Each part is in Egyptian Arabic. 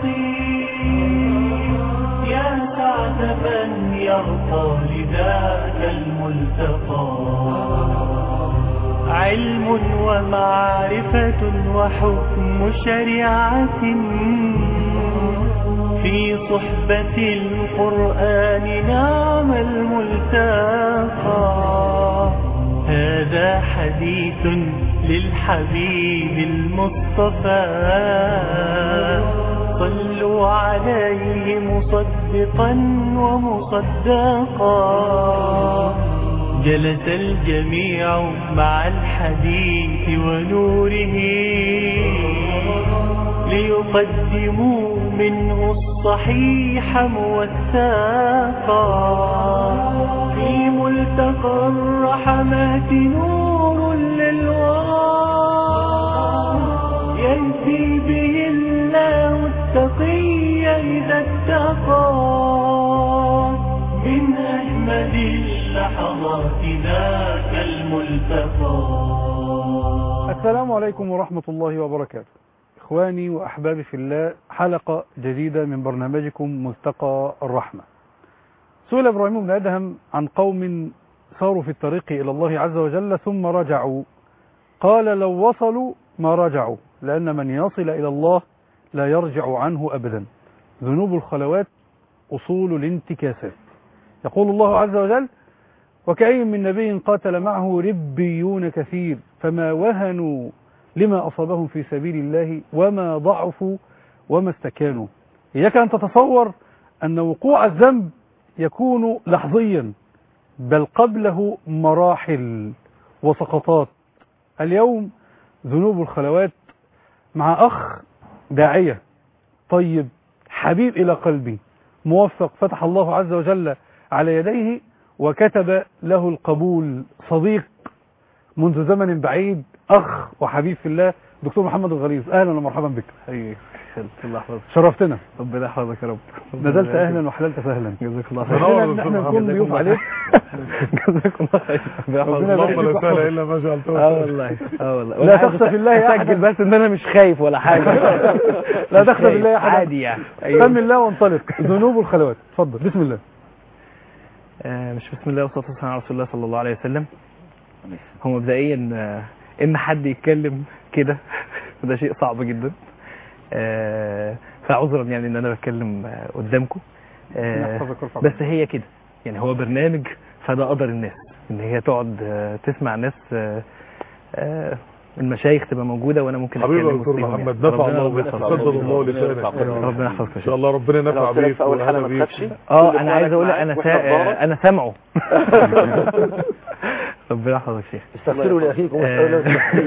يا سعد من يرقى لذاك الملتقى علم ومعرفة وحكم شريعة في صحبة القرآن نعم الملتقى هذا حديث للحبيب المصطفى صلوا عليه مصدقا ومصدقا جلس الجميع مع الحديث ونوره ليقدموا منه الصحيح موثقا في ملتقى الرحمات نور للورى يهدي به الله التقي إذا اتقى من أجمل اللحظات ذاك الملتقى السلام عليكم ورحمة الله وبركاته إخواني وأحبابي في الله حلقة جديدة من برنامجكم ملتقى الرحمة سئل إبراهيم بن أدهم عن قوم صاروا في الطريق إلى الله عز وجل ثم رجعوا قال لو وصلوا ما رجعوا لأن من يصل إلى الله لا يرجع عنه أبدا ذنوب الخلوات أصول الانتكاسات يقول الله عز وجل وكأي من نبي قاتل معه ربيون كثير فما وهنوا لما أصابهم في سبيل الله وما ضعفوا وما استكانوا إياك أن تتصور أن وقوع الذنب يكون لحظيا بل قبله مراحل وسقطات اليوم ذنوب الخلوات مع أخ داعية طيب حبيب إلى قلبي موفق فتح الله عز وجل على يديه وكتب له القبول صديق منذ زمن بعيد أخ وحبيب في الله دكتور محمد الغليظ أهلا ومرحبا بك حقيقي الله يحفظك شرفتنا ربنا يحفظك يا رب نزلت أهلا وحللت سهلا جزاك الله خير إن احنا نكون ضيوف عليك جزاك الله خير ربنا يبارك فيك لا سهل ويحفظك. الا ما جعلته اه والله اه والله لا تخشى في الله أحدا. اسجل بس ان انا مش خايف ولا حاجه لا تخشى بالله أحدا. عادي يعني سم الله وانطلق ذنوب الخلوات اتفضل بسم الله آه، مش بسم الله والصلاه والسلام على رسول الله صلى الله عليه وسلم هو مبدئيا آه، ان حد يتكلم كده وده شيء صعب جدا آه، فعذرا يعني ان انا بتكلم آه، قدامكم آه، يحفظك ويرفع بس هي كده يعني هو برنامج فده قدر الناس ان هي تقعد آه، تسمع ناس آه، آه، المشايخ تبقى موجوده وانا ممكن حبيبي يا اتكلم دكتور وسطيهم محمد يعني. نفع ربنا- الله بك ربنا سدد يحفظك. الله لسانك ربنا يحفظك ان شاء الله ربنا انا نفع قلت لك بيك في اول حلقه وهذا ما بيك تخافش اه انا عايز اقول لك معاك انا وإحنا في ظهرك. سا... انا سامعه ربنا يحفظك شيخ استغفروا لاخيكم آه.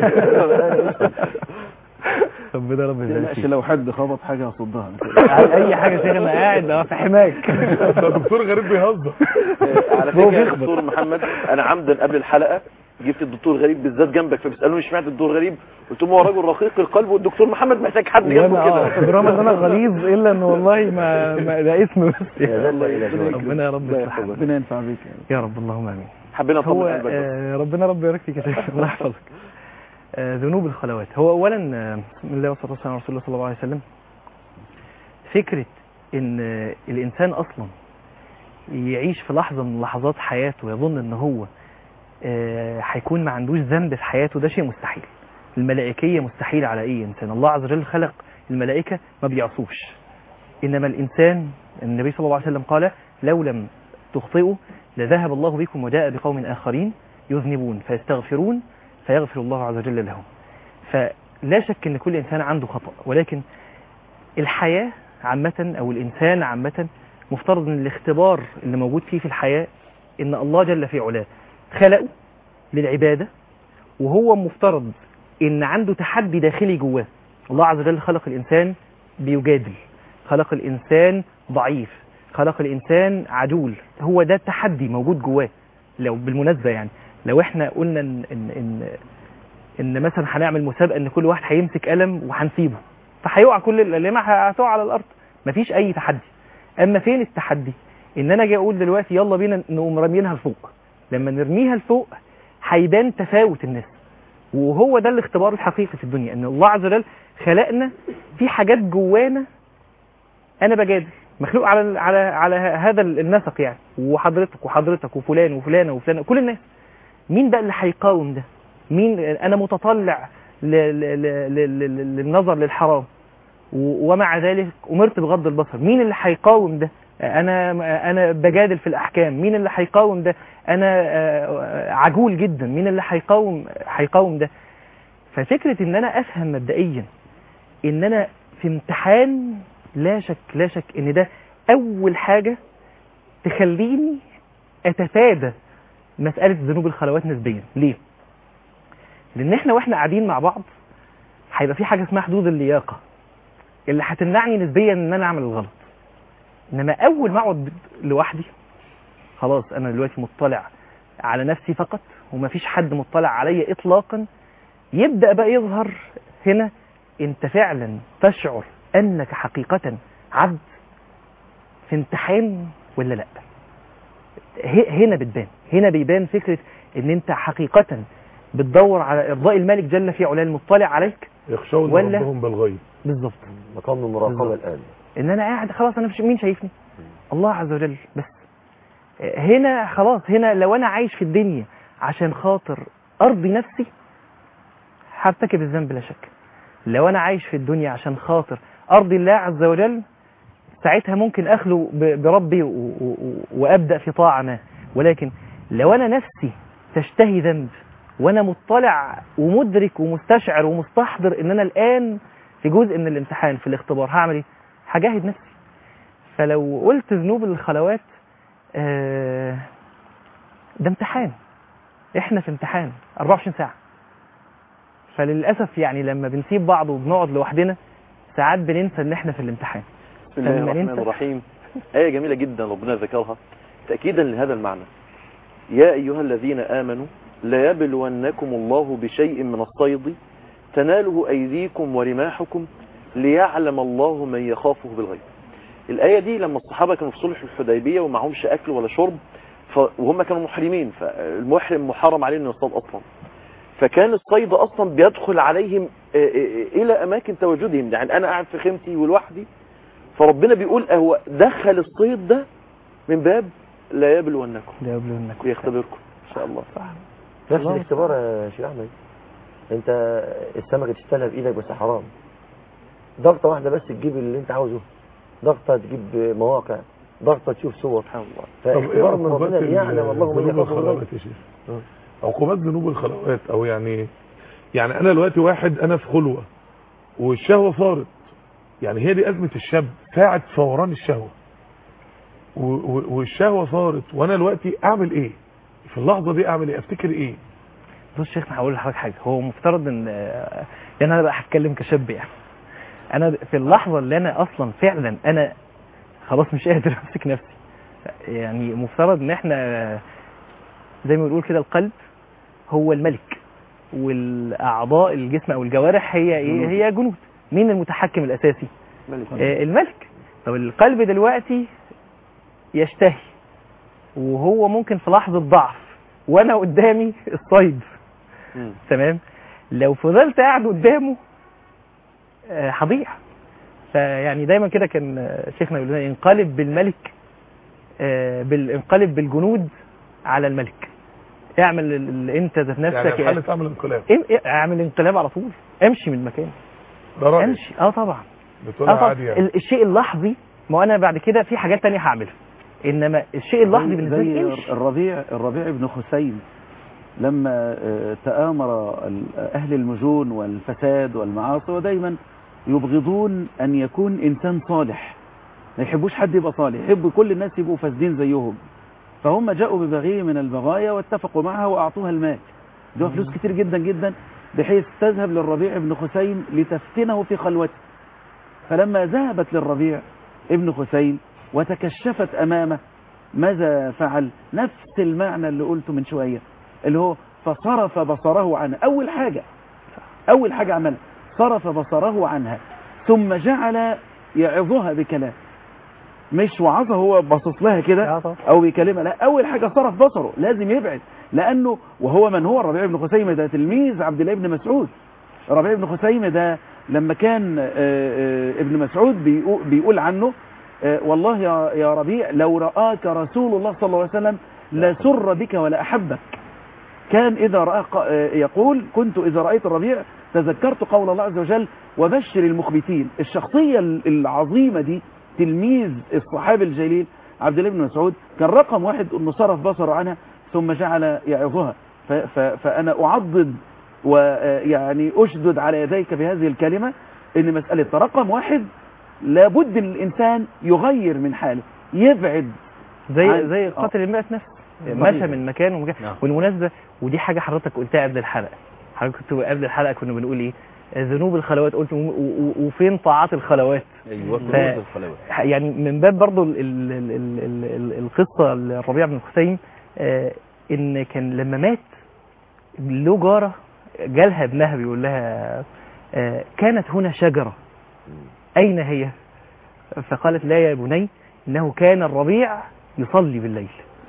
ربنا رب يبارك فيك لو حد خبط حاجه هصدها اي حاجه شيخ انا قاعد اه في حماك ده دكتور غريب بيهزر على فكره يا دكتور محمد انا عمدا قبل الحلقه جبت الدكتور غريب بالذات جنبك فبيسالوني اشمعنى الدكتور غريب قلت لهم هو راجل رقيق القلب والدكتور محمد محتاج حد وانا جنبه اه كده برغم ان انا غليظ الا ان والله ما, ما ده اسم بس يا ذا الإله. ربنا يا رب يصلح حالك. ربنا ينفع بيك يا رب اللهم امين حبينا هو نطمن قلبك بس. آه ربنا رب يبارك فيك يا شيخ الله يحفظك آه ذنوب الخلوات هو اولا آه، بسم الله والصلاه والسلام على رسول الله صلى الله عليه وسلم فكره ان آه، الانسان اصلا يعيش في لحظه من لحظات حياته ويظن ان هو آه، هيكون ما عندوش ذنب في حياته ده شيء مستحيل الملائكيه مستحيل على اي انسان الله عز وجل خلق الملائكه ما بيعصوش انما الانسان النبي صلى الله عليه وسلم قال لو لم تخطئوا لذهب الله بكم وجاء بقوم آخرين يذنبون فيستغفرون فيغفر الله عز وجل لهم فلا شك ان كل انسان عنده خطأ ولكن الحياة عامة او الانسان عامة مفترض ان الاختبار اللي موجود فيه في الحياة ان الله جل في علاه خلقه للعبادة وهو مفترض ان عنده تحدي داخلي جواه الله عز وجل خلق الانسان بيجادل خلق الانسان ضعيف خلق الانسان عجول هو ده التحدي موجود جواه لو بالمناسبه يعني لو احنا قلنا ان ان ان, إن مثلا هنعمل مسابقه ان كل واحد هيمسك قلم وهنسيبه فهيقع كل القلمه هتقع على الارض مفيش اي تحدي اما فين التحدي ان انا اجي اقول دلوقتي يلا بينا نقوم رامينها لفوق لما نرميها لفوق هيبان تفاوت الناس وهو ده الاختبار الحقيقي في الدنيا ان الله عز وجل خلقنا في حاجات جوانا انا بجادل مخلوق على على على هذا النسق يعني وحضرتك وحضرتك وفلان وفلانه وفلانه كل الناس مين بقى اللي هيقاوم ده مين انا متطلع ل- ل- ل- ل- ل- للنظر للحرام و- ومع ذلك امرت بغض البصر مين اللي هيقاوم ده انا انا بجادل في الاحكام مين اللي هيقاوم ده انا آه، عجول جدا مين اللي هيقاوم هيقاوم ده ففكره ان انا افهم مبدئيا ان انا في امتحان لا شك لا شك ان ده اول حاجه تخليني اتفادى مساله ذنوب الخلوات نسبيا ليه لان احنا واحنا قاعدين مع بعض هيبقى في حاجه اسمها حدود اللياقه اللي هتمنعني نسبيا ان انا اعمل الغلط انما اول ما اقعد لوحدي خلاص انا دلوقتي مطلع على نفسي فقط ومفيش حد مطلع عليا اطلاقا يبدا بقى يظهر هنا انت فعلا تشعر انك حقيقه عبد في امتحان ولا لا ه- هنا بتبان هنا بيبان فكره ان انت حقيقه بتدور على ارضاء الملك جل في علاه المطلع عليك يخشون ولا- ربهم بالغيب بالظبط مقام المراقبة بالظبط. الآن ان انا قاعد خلاص انا مش مين شايفني الله عز وجل بس هنا خلاص هنا لو انا عايش في الدنيا عشان خاطر ارضي نفسي هرتكب الذنب لا شك لو انا عايش في الدنيا عشان خاطر ارضي الله عز وجل ساعتها ممكن اخلو ب- بربي و- و- و- وابدا في طاعه ما ولكن لو انا نفسي تشتهي ذنب وانا مطلع ومدرك ومستشعر ومستحضر ان انا الان في جزء من الامتحان في الاختبار هعمل ايه هجاهد نفسي فلو قلت ذنوب الخلوات آه، ده امتحان احنا في امتحان 24 ساعه فللاسف يعني لما بنسيب بعض وبنقعد لوحدنا ساعات بننسى ان احنا في الامتحان بسم الله فلما الرحمن ننسى- الرحيم آية جميلة جدا ربنا ذكرها تأكيدا لهذا المعنى يا أيها الذين آمنوا لا يبلونكم الله بشيء من الصيد تناله أيديكم ورماحكم ليعلم الله من يخافه بالغيب الآية دي لما الصحابة كانوا في صلح الحديبية ومعهمش أكل ولا شرب ف... وهم كانوا محرمين فالمحرم محرم عليه انه يصطاد أصلا فكان الصيد أصلا بيدخل عليهم آه، آه، إلى أماكن تواجدهم يعني أنا قاعد في خيمتي ولوحدي فربنا بيقول هو دخل الصيد ده من باب لا يبلونكم لا يبلونكم ويختبركم ان شاء الله صح نفس الله الاختبار يا شيخ أحمد أنت السمكة تشتغلها بإيدك بس حرام ضغطة واحدة بس تجيب اللي أنت عاوزه ضغطة تجيب مواقع ضغطة تشوف صور سبحان الله طب ايه فاختبار من عقوبات ربنا ليعلم الله من ذنوب يخافه بالغيب الخلوات يا شيخ عقوبات ذنوب الخلوات او يعني يعني انا دلوقتي واحد انا في خلوة والشهوة صارت يعني هي دي ازمة الشاب ساعة فوران الشهوة و- و- والشهوة صارت وانا دلوقتي اعمل ايه في اللحظة دي اعمل ايه افتكر ايه بص يا شيخنا هقول لحضرتك حاجه هو مفترض ان آه، يعني انا بقى هتكلم كشاب يعني انا في اللحظه اللي انا اصلا فعلا انا خلاص مش قادر امسك نفسي يعني مفترض ان احنا آه، زي ما بنقول كده القلب هو الملك والاعضاء الجسم او الجوارح هي ايه هي جنود مين المتحكم الاساسي ملك آه، الملك طب القلب دلوقتي يشتهي وهو ممكن في لحظه ضعف وانا قدامي الصيد مم. تمام لو فضلت قاعد قدامه آه، هضيع فيعني دايما كده كان آه، شيخنا يقول لنا انقلب بالملك آه، بال- انقلب بالجنود على الملك اعمل اللي انت ذات يعني نفسك الحل تعمل انقلاب ام- اعمل انقلاب على طول امشي من المكان ده رأيك امشي اه طبعا بتقولها اه طبعا عادي يعني ال- الشيء اللحظي ما هو انا بعد كده في حاجات تانية هعملها انما الشيء اللحظي بالنسبه لي زي امشي الربيع الربيع بن خثيم لما آه، تآمر ال- أهل المجون والفساد والمعاصي ودايما يبغضون أن يكون إنسان صالح ما يحبوش حد يبقى صالح يحبوا كل الناس يبقوا فاسدين زيهم فهم جاءوا ببغية من البغايا واتفقوا معها وأعطوها المال ده فلوس كتير جدا جدا بحيث تذهب للربيع بن خثيم لتفتنه في خلوته فلما ذهبت للربيع ابن خثيم وتكشفت أمامه ماذا فعل نفس المعنى اللي قلته من شوية اللي هو فصرف بصره عنها أول حاجة أول حاجة عملها صرف بصره عنها ثم جعل يعظها بكلام مش وعظها هو باصص لها كده آه طبعا. او بيكلمها لا اول حاجه صرف بصره لازم يبعد لانه وهو من هو الربيع بن خثيمه ده تلميذ عبد الله بن مسعود الربيع بن خثيمه ده لما كان آه، آه، ابن مسعود بيقو- بيقول عنه آه، والله يا يا ربيع لو رآك رسول الله صلى الله عليه وسلم لسر بك ولا أحبك كان إذا رأى ق- آه، يقول كنت إذا رأيت الربيع تذكرت قول الله عز وجل وبشر المخبتين الشخصية ال- العظيمة دي تلميذ الصحابي الجليل عبد الله بن مسعود كان رقم واحد انه صرف بصره عنها ثم جعل يعظها ف- ف- فأنا أعضد ويعني أشدد على يديك بهذه الكلمة ان مسألة رقم واحد لابد ان الإنسان يغير من حاله يبعد زي عن- زي آه. قاتل المئة نفس صحيح. مشى من مكان ومكان نعم. والمناسبة ودي حاجة حضرتك قلتها قبل الحلقة حضرتك كنت قبل الحلقة كنا بنقول ايه ذنوب الخلوات قلت و- و- وفين طاعات الخلوات ايوه ف- فروض الخلوات يعني من باب برضو ال ال ال ال ال ال القصة الربيع بن الحسين آه ان كان لما مات له جارة جالها ابنها بيقول لها آه كانت هنا شجرة أين هي فقالت لا يا بني إنه كان الربيع يصلي بالليل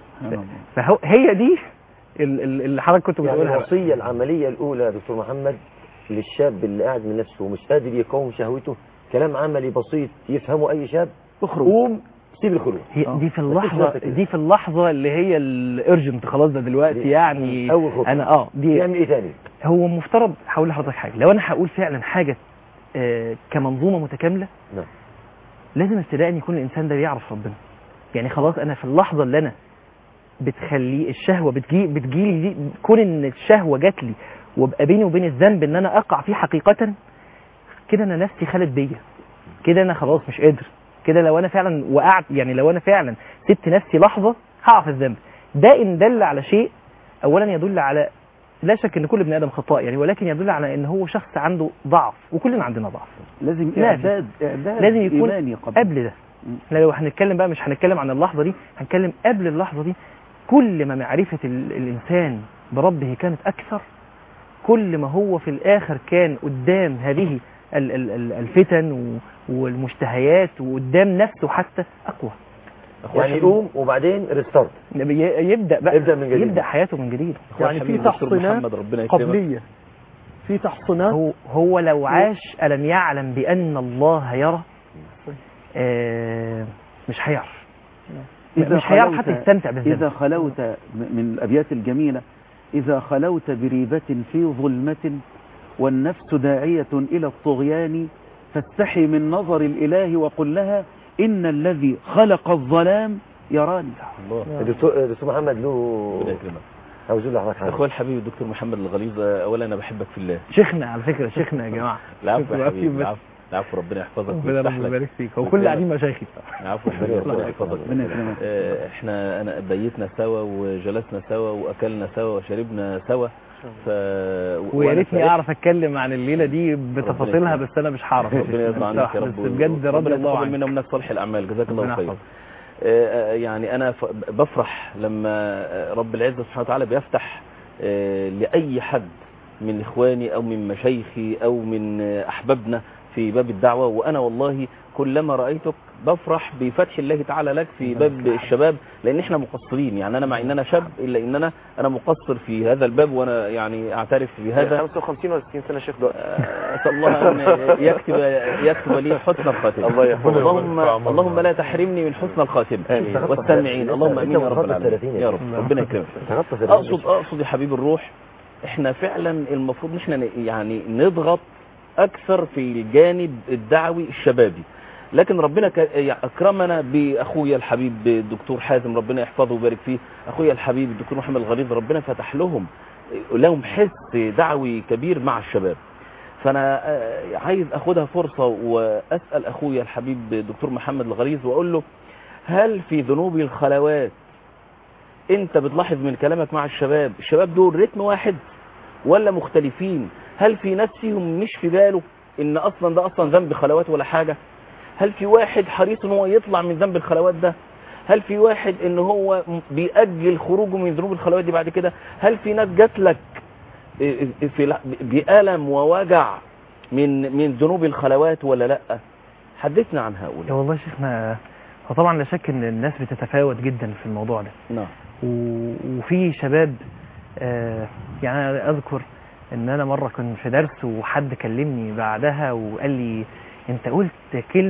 فهو هي دي ال- ال- اللي حضرتك كنت يعني بتقولها بقى. الوصية العملية الأولى يا دكتور محمد للشاب اللي قاعد من نفسه ومش قادر يقاوم شهوته كلام عملي بسيط يفهمه أي شاب اخرج قوم سيب الخلوة هي آه. دي في مفيش اللحظة وقت كده. دي في اللحظة اللي هي الارجنت خلاص ده دلوقتي دي- يعني أول خطوة. انا اه دي يعمل إيه تاني؟ هو مفترض هقول لحضرتك حاجه لو انا هقول فعلا حاجه آه، كمنظومه متكامله نعم. لازم ابتداء يكون الانسان ده بيعرف ربنا يعني خلاص انا في اللحظه اللي انا بتخليه الشهوه بتجي بتجيلي دي كون ان الشهوه جات لي وابقى بيني وبين الذنب ان انا اقع فيه حقيقه كده انا نفسي خلت بيا كده انا خلاص مش قادر كده لو انا فعلا وقعت يعني لو انا فعلا سبت نفسي لحظه هقع في الذنب ده ان دل على شيء اولا يدل على لا شك ان كل ابن ادم خطاء يعني ولكن يدل على ان هو شخص عنده ضعف وكلنا عندنا ضعف لازم لازم. إعداد إعداد لازم يكون إيماني قبل قبل ده احنا لو هنتكلم بقى مش هنتكلم عن اللحظه دي هنتكلم قبل اللحظه دي كل ما معرفه ال- الانسان بربه كانت اكثر كل ما هو في الاخر كان قدام هذه ال- ال- ال- الفتن و- والمشتهيات وقدام نفسه حتى اقوى يعني يقوم وبعدين ريستارت ي- يبدا بقى يبدأ من جديد. يبدا حياته من جديد يعني في تحصينات ربنا قبلية في تحصينات هو هو لو عاش ألم يعلم بأن الله يرى آه مش هيعرف إذا مش هيعرف خلوت- حتى يستمتع إذا بالذنب خلوت م- من الأبيات الجميلة إذا خلوت بريبة في ظلمة والنفس داعية إلى الطغيان فاستحي من نظر الإله وقل لها إن الذي خلق الظلام يراني الله الدكتور دكتور محمد له ربنا يكرمك عاوز اقول لحضرتك حاجه اخويا الحبيب الدكتور محمد الغليظ اولا انا بحبك في الله شيخنا على فكرة شيخنا يا جماعة العفو شكرا يا فيك حبيبي بس. العفو العفو ربنا يحفظك ربنا ويفتح ربنا لك يبارك فيك هو كل قاعدين مشايخي العفو يا حبيبي ربنا يحفظك ربنا يكرمك آه، احنا انا بيتنا سوا وجلسنا سوا واكلنا سوا وشربنا سوا ف ويا وأنا ريتني فرحت. اعرف اتكلم عن الليله دي بتفاصيلها يكرمك. بس انا مش هعرف ربنا يرضى عنك يا بس رب بجد رضي ربنا الله يتقبل عنك منا ومنك صالح الاعمال جزاك الله ربنا خير يحفظك. آه، آه، يعني انا ف- بفرح لما آه، رب العزه سبحانه وتعالى بيفتح آه، لاي حد من اخواني او من مشايخي او من آه، احبابنا في باب الدعوه وانا والله كلما رايتك بفرح بفتح الله تعالى لك في باب الشباب لان احنا مقصرين يعني انا مع ان انا شاب الا ان انا انا مقصر في هذا الباب وانا يعني اعترف بهذا 55 ولا 60 سنه شيخ دلوقتي اسال الله ان يكتب يكتب لي حسن الخاتمه الله يحفظك. اللهم ويرفع عمرنا. اللهم لا تحرمني من حسن الخاتمه والسامعين اللهم امين يا رب العالمين يا رب ربنا يكرمك تغطى اقصد اقصد يا حبيب الروح احنا فعلا المفروض ان احنا ن- يعني نضغط اكثر في الجانب الدعوي الشبابي لكن ربنا ك- يعني اكرمنا باخويا الحبيب الدكتور حازم ربنا يحفظه ويبارك فيه اخويا الحبيب الدكتور محمد الغليظ ربنا فتح لهم لهم حس دعوي كبير مع الشباب فانا آه، عايز اخدها فرصه واسال اخويا الحبيب الدكتور محمد الغليظ واقول له هل في ذنوب الخلوات انت بتلاحظ من كلامك مع الشباب الشباب دول رتم واحد ولا مختلفين هل في ناس فيهم مش في باله ان اصلا ده اصلا ذنب خلوات ولا حاجة هل في واحد حريص ان هو يطلع من ذنب الخلوات ده هل في واحد ان هو م- بيأجل خروجه من ذنوب الخلوات دي بعد كده هل في ناس جات لك اه- في ل- بألم ووجع من من ذنوب الخلوات ولا لا حدثنا عن يا هؤلاء والله يا شيخنا هو طبعا لا شك ان الناس بتتفاوت جدا في الموضوع ده نعم و- وفي شباب آه، يعني انا اذكر ان انا مره كنت في درس وحد كلمني بعدها وقال لي انت قلت كلمه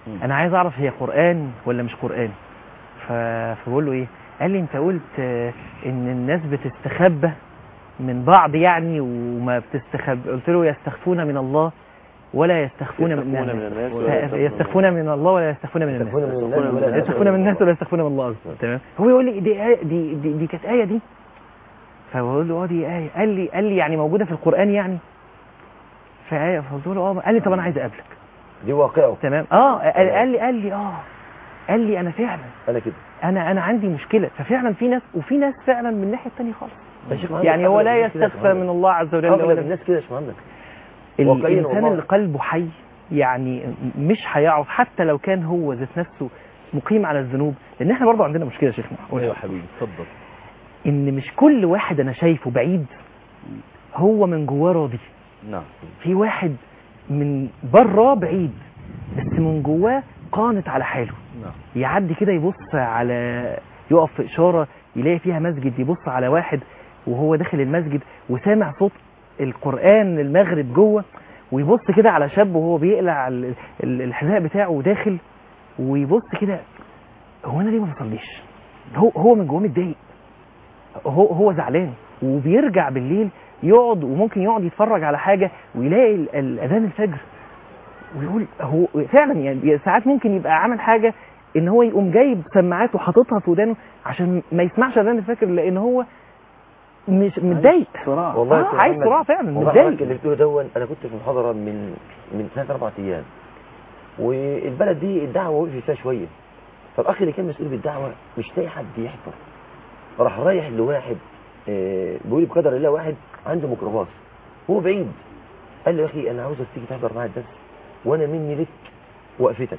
مم. انا عايز اعرف هي قران ولا مش قران ف... فبقول له ايه قال لي انت قلت آه، ان الناس بتستخبى من بعض يعني وما بتستخبى قلت له يستخفون من الله ولا يستخفون من يستخفون من الناس الناس ولا ف- يستخفون من الله ولا يستخفون من الناس يستخفون من الناس ولا يستخفون من الناس ولا يستخفون من الله قصدي. تمام هو يقول لي دي آية دي دي, دي كانت آية دي فبقول له اه دي آية قال لي قال لي يعني موجودة في القرآن يعني فآية فقلت له اه قال لي طب انا عايز اقابلك دي واقعه تمام اه قال, قال لي قال لي اه قال لي انا فعلا انا كده انا انا عندي مشكلة ففعلا في ناس وفي ناس فعلا من الناحية الثانية خالص يا شيخ محمد، يعني هو لا أغلب الناس كده يا يستخفى شيخ محمد. من الله عز وجل اغلب ولا الناس كده يا شيخ محمد واقعيا الانسان والله. اللي قلبه حي يعني مش هيعرف حتى لو كان هو ذات نفسه مقيم على الذنوب لان احنا برضه عندنا مشكله يا شيخنا ايوه يا حبيبي اتفضل ان مش كل واحد انا شايفه بعيد هو من جواه راضي نعم في واحد من بره بعيد بس من جواه قانت على حاله نعم يعدي كده يبص على يقف في اشاره يلاقي فيها مسجد يبص على واحد وهو داخل المسجد وسامع صوت القران المغرب جوه ويبص كده على شاب وهو بيقلع ال- ال- الحذاء بتاعه وداخل ويبص كده هو انا ليه ما بصليش هو هو من جواه متضايق هو هو زعلان وبيرجع بالليل يقعد وممكن يقعد يتفرج على حاجه ويلاقي ال- الاذان الفجر ويقول هو فعلا يعني ساعات ممكن يبقى عامل حاجه ان هو يقوم جايب سماعات وحاططها في ودانه عشان ما يسمعش اذان الفجر لان هو مش متضايق صراع والله يا اه أستاذ عايز محمد، صراع فعلا والله حضرتك متضايق اللي بتقوله دون انا كنت في محاضره من من ثلاث اربع ايام والبلد دي الدعوه وقفت فيها شويه فالاخ اللي كان مسؤول بالدعوه مش لاقي حد يحضر راح رايح لواحد آه، بيقول لي بقدر الله واحد عنده ميكروباص هو بعيد قال له يا اخي انا عاوزك تيجي تحضر معايا الدرس وانا مني لك وقفتك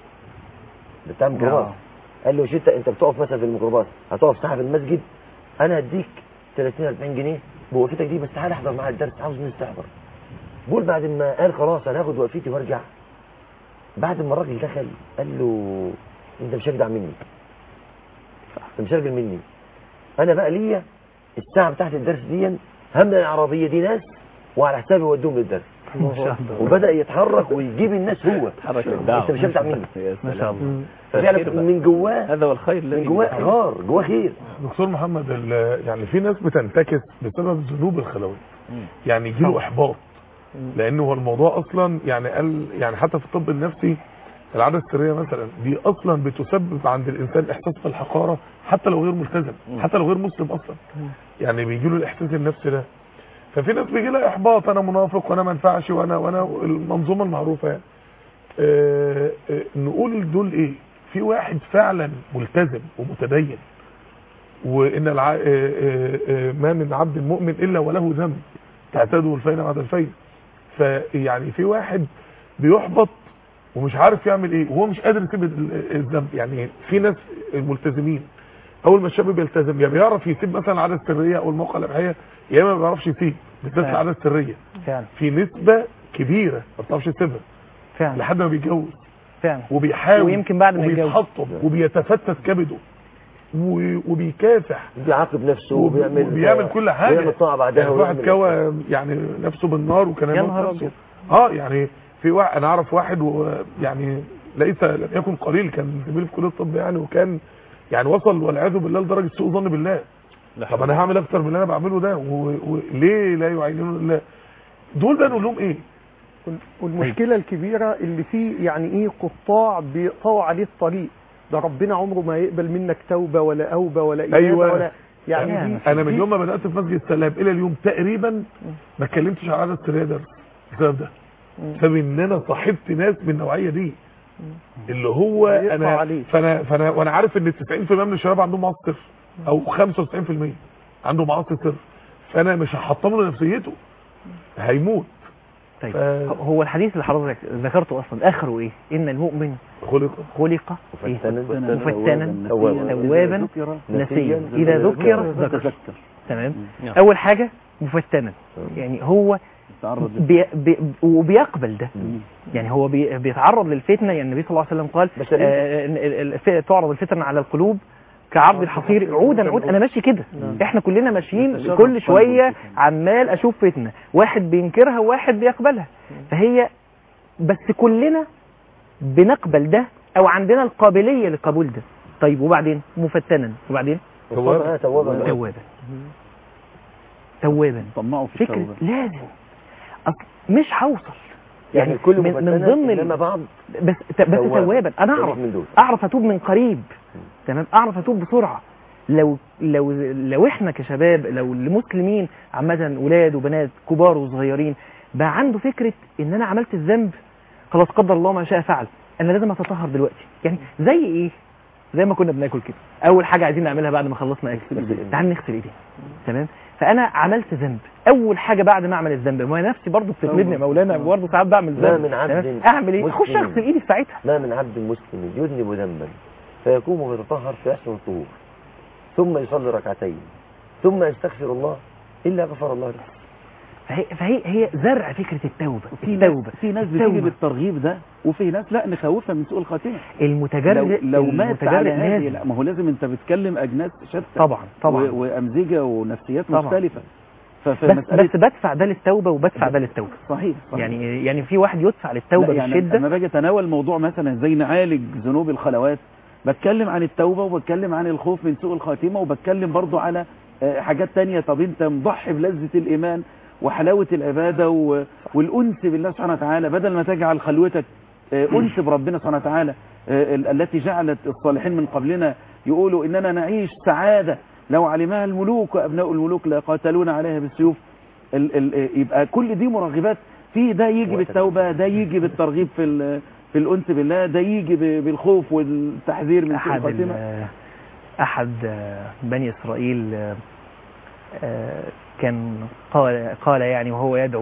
ده بتاع ميكروباص قال له مش انت انت بتقف مثلا في الميكروباص هتقف ساعه في المسجد انا هديك 30 40 جنيه بوقفتك دي بس تعالى احضر معايا الدرس عاوز الناس تحضر بقول بعد ما قال خلاص انا هاخد وقفتي وارجع بعد ما الراجل دخل قال له انت مش هجدع مني انت مش راجل مني انا بقى ليا الساعه بتاعت الدرس دي هملى العربيه دي ناس وعلى حسابي اوديهم للدرس ما شاء الله وبدا يتحرك ويجيب الناس هو حركة الدعوة انت مش هجدع مني يا ما شاء سلام. الله فعلا من جواه هذا هو الخير من الذي جواه غار جواه خير دكتور محمد ال- يعني في ناس بتنتكس بسبب ذنوب الخلوات مم. يعني يجيله احباط لانه هو الموضوع اصلا يعني قال يعني حتى في الطب النفسي العاده السريه مثلا دي اصلا بتسبب عند الانسان احساس بالحقاره حتى لو غير ملتزم حتى لو غير مسلم اصلا يعني بيجي له الاحساس النفسي ده ففي ناس بيجي لها احباط انا منافق وانا ما ينفعش وانا وانا المنظومه المعروفه يعني آه، آه، نقول دول ايه في واحد فعلا ملتزم ومتدين وان الع... آه، آه، آه، ما من عبد مؤمن الا وله ذنب تعتاده الفين بعد الفين فيعني في واحد بيحبط ومش عارف يعمل ايه وهو مش قادر يسيب ال- الذنب يعني في ناس ملتزمين اول ما الشاب بيلتزم يا بيعرف يسيب مثلا العاده السريه او الموقع الاباحيه يا اما ما بيعرفش يسيب بالذات فعلا. العاده السريه فعلا في نسبه كبيره ما بتعرفش تسيبها فعلا لحد ما بيتجوز فعلا وبيحاول ويمكن بعد ما يتجوز. وبيتحطم وبيتفتت كبده و- وبيكافح بيعاقب نفسه وبيعمل وبيعمل كل حاجه ويعمل طاعه بعدها يعني في واحد ويعمل- كوى يعني نفسه بالنار وكان يا يموت نهار نفسه أبيض. اه يعني في واحد انا اعرف واحد و- يعني ليس لم يكن قليل كان زميلي في كليه الطب يعني وكان يعني وصل والعياذ بالله لدرجه سوء ظن بالله طب انا هعمل اكتر من اللي انا بعمله ده و- وليه لا يعينون الله دول بقى نقول لهم ايه والمشكلة الكبيرة اللي فيه يعني ايه قطاع بيقطعوا عليه الطريق ده ربنا عمره ما يقبل منك توبة ولا أوبة ولا إنابة أيوة. ولا يعني يعني دي انا من دي- يوم ما بدات في مسجد السلام الى اليوم تقريبا ما اتكلمتش على عدد السريه ده بسبب ده بسبب ان انا صاحبت ناس من النوعيه دي اللي هو بيقطع انا عليه. فانا فانا وانا عارف ان 90% من الشباب عندهم معاصي صفر او 95% عندهم معاصي صفر فانا مش هحطم له نفسيته هيموت طيب ف- هو الحديث اللي حضرتك ذكرته اصلا اخره ايه ان المؤمن خلق خلق إيه؟ مفتنا مفتنا توابا. توابا نسيا اذا ذكر ذكر تذكر تمام نعم. اول حاجه مفتنا يعني هو تعرض بي بي وبيقبل ده يعني هو بي بيتعرض للفتنه يعني النبي صلى الله عليه وسلم قال بس ال- آه إن ال- الف- تعرض الفتن على القلوب كعرض الحصير عودا عود انا ماشي كده احنا كلنا ماشيين كل شويه عمال اشوف فتنه واحد بينكرها وواحد بيقبلها فهي بس كلنا بنقبل ده او عندنا القابليه لقبول ده طيب وبعدين مفتنا وبعدين توابا توابا توابا توابا طمعوا في فكره التوبة لازم أصل مش هوصل يعني الكل من, من مفتنا ضمن انما ال... بعض بس ت- بس توابا. توابا انا خليك اعرف من دول. اعرف اتوب من قريب تمام اعرف اتوب بسرعه لو لو لو احنا كشباب لو المسلمين عامه ولاد وبنات كبار وصغيرين بقى عنده فكره ان انا عملت الذنب خلاص قدر الله ما شاء فعل انا لازم اتطهر دلوقتي يعني زي ايه زي ما كنا بناكل كده اول حاجه عايزين نعملها بعد ما خلصنا اكل تعال نغسل ايدينا تمام فانا عملت ذنب اول حاجه بعد ما اعمل الذنب ما هي نفسي برضه بتغلبني يا مولانا برضه ساعات بعمل ما ذنب من عبد تمام؟ اعمل ايه اخش مسلم. اغسل ايدي في ساعتها ما من عبد مسلم يذنب ذنبا فيقوم ويتطهر فيحسن الطهور ثم يصلي ركعتين ثم يستغفر الله الا غفر الله له فهي فهي هي زرع فكره التوبه في ناس التوبه في ناس بتيجي التوبة. بالترغيب ده وفي ناس لا نخوفها من سوء الخاتمه المتجرئ لو, لو مات المتجرئ على هذه لازم. لا ما هو لازم انت بتكلم اجناس شتى طبعا طبعا و- وامزجه ونفسيات طبعا. مختلفه بس, فمساله بس بدفع ده للتوبه وبدفع ده للتوبه صحيح, صحيح. يعني يعني في واحد يدفع للتوبه لا يعني بالشده لما باجي اتناول موضوع مثلا زي نعالج ذنوب الخلوات بتكلم عن التوبه وبتكلم عن الخوف من سوء الخاتمه وبتكلم برضو على آه، حاجات تانية طب انت مضحي بلذه الايمان وحلاوه العباده و- والانس بالله سبحانه وتعالى بدل ما تجعل خلوتك آه، انس بربنا سبحانه وتعالى آه، ال- التي جعلت الصالحين من قبلنا يقولوا اننا نعيش سعاده لو علمها الملوك وابناء الملوك لقاتلون عليها بالسيوف ال ال يبقى كل دي مرغبات في ده يجي بالتوبه ده يجي بالترغيب في ال- في الانس بالله ده يجي ب- بالخوف والتحذير من سوء احد الخاتمه ال- احد آه، بني اسرائيل آه، آه، كان قال قال يعني وهو يدعو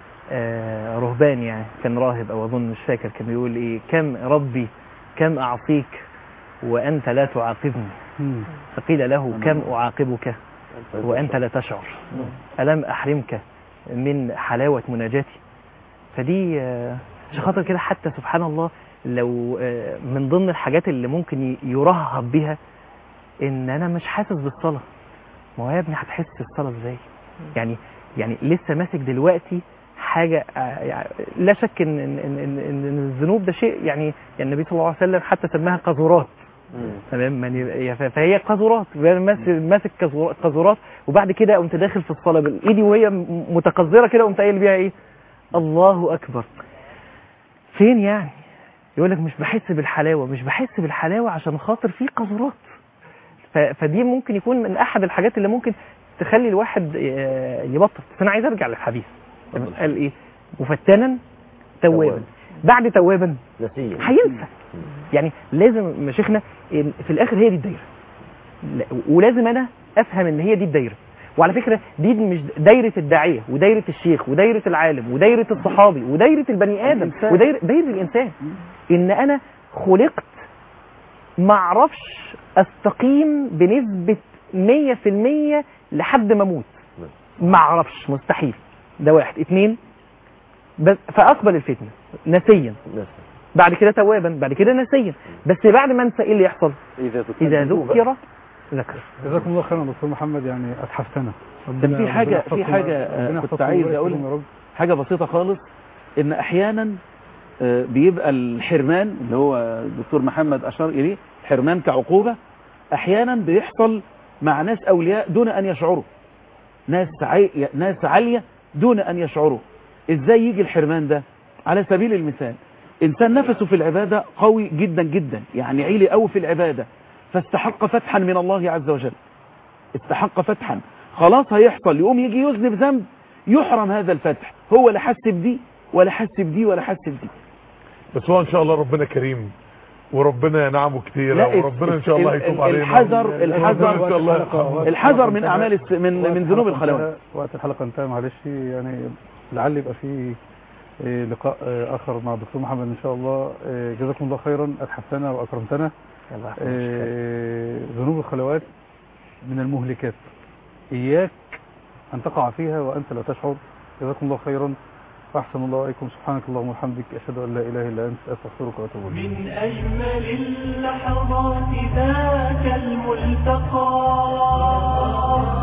آه، رهبان يعني كان راهب او اظن مش فاكر كان بيقول ايه كم ربي كم اعصيك وانت لا تعاقبني مم. فقيل له كم اعاقبك وانت لا تشعر الم احرمك من حلاوه مناجاتي فدي آه، عشان خاطر كده حتى سبحان الله لو آه، من ضمن الحاجات اللي ممكن ي- يرهب بها ان انا مش حاسس بالصلاه ما هو يا ابني هتحس بالصلاه ازاي يعني يعني لسه ماسك دلوقتي حاجه آه، يعني لا شك ان ان ان, إن, إن الذنوب ده شيء يعني يعني النبي صلى الله عليه وسلم حتى سماها قذورات تمام يعني ف- فهي قذورات ماسك ماسك قذور- قذورات وبعد كده قمت داخل في الصلاه بالايدي وهي م- متقذره كده قمت قايل بيها ايه الله اكبر فين يعني يقول لك مش بحس بالحلاوه مش بحس بالحلاوه عشان خاطر في قذورات ف- فدي ممكن يكون من احد الحاجات اللي ممكن تخلي الواحد آه، يبطل بس انا عايز ارجع للحديث قال ايه مفتنا توابا توابا. بعد توابا نسيا هينسى يعني لازم مشيخنا إن في الاخر هي دي الدايره لا- ولازم انا افهم ان هي دي الدايره وعلى فكره دي مش دايره الداعيه ودايره الشيخ ودايره العالم ودايره الصحابي ودايره البني ادم الإنسان. ودايره دايره الانسان ان انا خلقت ما اعرفش استقيم بنسبه 100% لحد ما اموت ما اعرفش مستحيل ده واحد اتنين بس فاقبل الفتنه نسيا نسيا بعد كده توابا بعد كده نسيا بس بعد ما انسى ايه اللي يحصل اذا ذكرت اذا ذكر ذكر جزاكم الله خيرا دكتور محمد يعني اتحفتنا كان في حاجة- في يحفظكم- حاجة، آه، ربنا كنت يحفظكم عايز ويبارك أقولها. فيكم يا رب. حاجة بسيطة خالص ان احيانا آه، بيبقى الحرمان اللي هو الدكتور محمد اشار اليه حرمان كعقوبة احيانا بيحصل مع ناس اولياء دون ان يشعروا ناس عي... ناس عالية دون ان يشعروا ازاي يجي الحرمان ده على سبيل المثال انسان نفسه في العبادة قوي جدا جدا يعني عيلي قوي في العبادة فاستحق فتحا من الله عز وجل استحق فتحا خلاص هيحصل يقوم يجي يذنب ذنب يحرم هذا الفتح هو لا حس بدي ولا حس بدي ولا حس بدي بس هو ان شاء الله ربنا كريم وربنا ينعمه كتير لا، وربنا ان شاء الله ال- هيتوب ال- علينا الحذر- ربنا الحذر- ان شاء الله يرحمه. الحذر من اعمال الس- من وقت من ذنوب الحلقة الخلوات انتهى- وقت الحلقة انتهى معلش يعني لعل يبقى في إيه، لقاء آه، اخر مع الدكتور محمد ان شاء الله آه، جزاكم الله خيرا اتحفتنا واكرمتنا آه، ذنوب الخلوات من المهلكات اياك ان تقع فيها وانت لا تشعر جزاكم الله خيرا واحسن الله اليكم سبحانك اللهم وبحمدك اشهد ان لا اله الا انت استغفرك واتوب اليك من أجمل اللحظات ذاك الملتقى